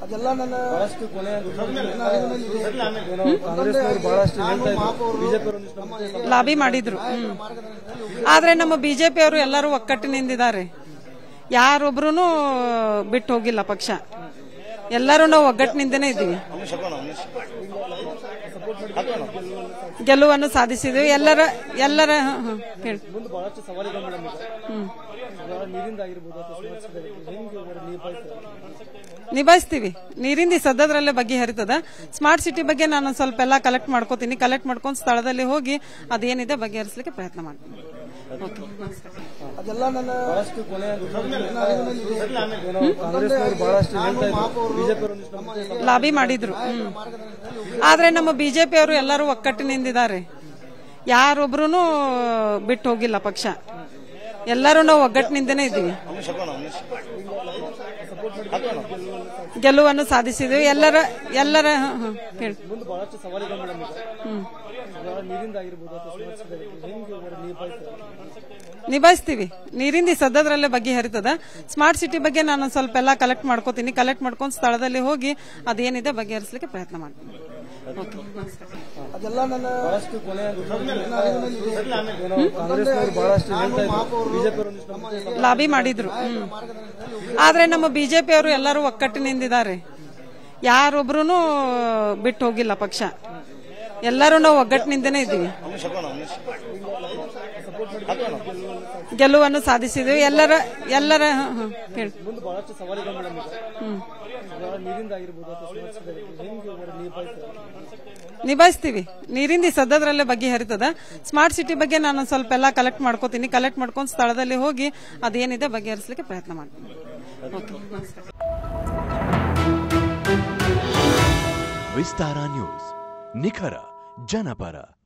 ಅದೆಲ್ಲ ನನ್ನ ಬಹಳಷ್ಟು ಕೊನೆ ನನ್ನ ಅರಿವಿನಲ್ಲಿದೆ. ಏನೋ ಕಾಂಗ್ರೆಸ್ನವರು ಬಹಳಷ್ಟು ಹೇಳ್ತಾ ಇದ್ರು ಬಿಜೆಪಿ ಅವರು ಲಾಬಿ ಮಾಡಿದ್ರು ಹ್ಮ್. ಆದ್ರೆ ನಮ್ಮ ಬಿಜೆಪಿ ಅವರು ಎಲ್ಲರೂ ಒಕ್ಕಟ್ಟಿನಿಂದಿದ್ದಾರೆ ಯಾರೊಬ್ರು ಬಿಟ್ಟು ಹೋಗಿಲ್ಲ ಪಕ್ಷ ಎಲ್ಲರೂ ನಾವು ಒಗ್ಗಟ್ಟಿನಿಂದನೇ ಇದ್ದೀವಿ ಗೆಲುವನ್ನು ಸಾಧಿಸಿದ್ವಿ ಎಲ್ಲರ ಎಲ್ಲರ ಹ, ಹ, ಹೇಳಿ ಮುಂದೆ ಬಹಳಷ್ಟು ಸವಾಲಿಗಳು ಮೇಡಮ್ ಈಗ ಹ್ಮ್. ಇವಾಗ ನೀರಿಂದ ಆಗಿರ್ಬೋದು ಅಥವಾ ಸುರಕ್ಷಿತ ಹೆಂಗೆ ಇವಾಗ ನಿಭಾಯಿಸ್ತಾರೆ ನಿಭಾಯಿಸ್ತೀವಿ ನೀರಿಂದ ಈ ಸದ್ಯದ್ರಲ್ಲೇ ಬಗೆಹರಿತದ ಸ್ಮಾರ್ಟ್ ಸಿಟಿ ಬಗ್ಗೆ ನಾನು ಸ್ವಲ್ಪ ಎಲ್ಲ ಕಲೆಕ್ಟ್ ಮಾಡ್ಕೋತೀನಿ ಕಲೆಕ್ಟ್ ಮಾಡ್ಕೊಂಡು ಸ್ಥಳದಲ್ಲಿ ಹೋಗಿ ಅದೇನಿದೆ ಬಗೆಹರಿಸಲಿಕ್ಕೆ ಪ್ರಯತ್ನ ಮಾಡ್ತೀನಿ ಓಕೆ ನಮಸ್ಕಾರ ಅದೆಲ್ಲ ನನ್ನ ಬಹಳಷ್ಟು ಕೊನೆ ನನ್ನ ಅರಿವಿನಲ್ಲಿದೆ. ಏನೋ ಕಾಂಗ್ರೆಸ್ನವರು ಬಹಳಷ್ಟು ಹೇಳ್ತಾ ಇದ್ರು ಬಿಜೆಪಿ ಅವರು ಲಾಬಿ ಮಾಡಿದ್ರು ಹ್ಮ್. ಆದ್ರೆ ನಮ್ಮ ಬಿಜೆಪಿ ಅವರು ಎಲ್ಲರೂ ಒಕ್ಕಟ್ಟಿನಿಂದಿದ್ದಾರೆ ಯಾರೊಬ್ರು ಬಿಟ್ಟು ಹೋಗಿಲ್ಲ ಪಕ್ಷ ಎಲ್ಲರೂ ನಾವು ಒಗ್ಗಟ್ಟಿನಿಂದನೇ ಇದ್ದೀವಿ ಗೆಲುವನ್ನು ಸಾಧಿಸಿದ್ವಿ ಎಲ್ಲರ ಎಲ್ಲರ ಹ, ಹ, ಹೇಳಿ ಮುಂದೆ ಬಹಳಷ್ಟು ಸವಾಲಿಗಳು ಮೇಡಮ್ ಈಗ ಹ್ಮ್. ಇವಾಗ ನೀರಿಂದ ಆಗಿರ್ಬೋದು ಅಥವಾ ಸುರಕ್ಷಿತ ಹೆಂಗೆ ಇವಾಗ ನಿಭಾಯಿಸ್ತಾರೆ ನಿಭಾಯಿಸ್ತೀವಿ ನೀರಿಂದ ಈ ಸದ್ಯದ್ರಲ್ಲೇ ಬಗೆಹರಿತದ ಸ್ಮಾರ್ಟ್ ಸಿಟಿ ಬಗ್ಗೆ ನಾನು ಸ್ವಲ್ಪ ಎಲ್ಲ ಕಲೆಕ್ಟ್ ಮಾಡ್ಕೋತೀನಿ ಕಲೆಕ್ಟ್ ಮಾಡ್ಕೊಂಡು ಸ್ಥಳದಲ್ಲಿ ಹೋಗಿ ಅದೇನಿದೆ ಬಗೆಹರಿಸಲಿಕ್ಕೆ ಪ್ರಯತ್ನ ಮಾಡ್ತೀನಿ ಓಕೆ ನಮಸ್ಕಾರ ಅದೆಲ್ಲ ನನ್ನ ಬಹಳಷ್ಟು ಕೊನೆ ನನ್ನ ಅರಿವಿನಲ್ಲಿದೆ. ಏನೋ ಕಾಂಗ್ರೆಸ್ನವರು ಬಹಳಷ್ಟು ಹೇಳ್ತಾ ಇದ್ರು ಬಿಜೆಪಿ ಅವರು ಲಾಬಿ ಮಾಡಿದ್ರು ಹ್ಮ್. ಆದ್ರೆ ನಮ್ಮ ಬಿಜೆಪಿ ಅವರು ಎಲ್ಲರೂ ಒಕ್ಕಟ್ಟಿನಿಂದಿದ್ದಾರೆ ಯಾರೊಬ್ರು ಬಿಟ್ಟು ಹೋಗಿಲ್ಲ ಪಕ್ಷ ಎಲ್ಲರೂ ನಾವು ಒಗ್ಗಟ್ಟಿನಿಂದನೇ ಇದ್ದೀವಿ ಗೆಲುವನ್ನು ಸಾಧಿಸಿದ್ವಿ ಎಲ್ಲರ ಎಲ್ಲರ ಹ, ಹ, ಹೇಳಿ ಮುಂದೆ ಬಹಳಷ್ಟು ಸವಾಲಿಗಳು ಮೇಡಮ್ ಈಗ ಹ್ಮ್. ಇವಾಗ ನೀರಿಂದ ಆಗಿರ್ಬೋದು ಅಥವಾ ಸುರಕ್ಷಿತ ಹೆಂಗೆ ಇವಾಗ ನಿಭಾಯಿಸ್ತಾರೆ ನಿಭಾಯಿಸ್ತೀವಿ ನೀರಿಂದ ಈ ಸದ್ಯದ್ರಲ್ಲೇ ಬಗೆಹರಿತದ ಸ್ಮಾರ್ಟ್ ಸಿಟಿ ಬಗ್ಗೆ ನಾನು ಸ್ವಲ್ಪ ಎಲ್ಲ ಕಲೆಕ್ಟ್ ಮಾಡ್ಕೋತೀನಿ ಕಲೆಕ್ಟ್ ಮಾಡ್ಕೊಂಡು ಸ್ಥಳದಲ್ಲಿ ಹೋಗಿ ಅದೇನಿದೆ ಬಗೆಹರಿಸಲಿಕ್ಕೆ ಪ್ರಯತ್ನ ಮಾಡ್ತೀನಿ ಓಕೆ ನಮಸ್ಕಾರ ವಿಸ್ತಾರ ನ್ಯೂಸ್ ನಿಖರ ಜನಪರ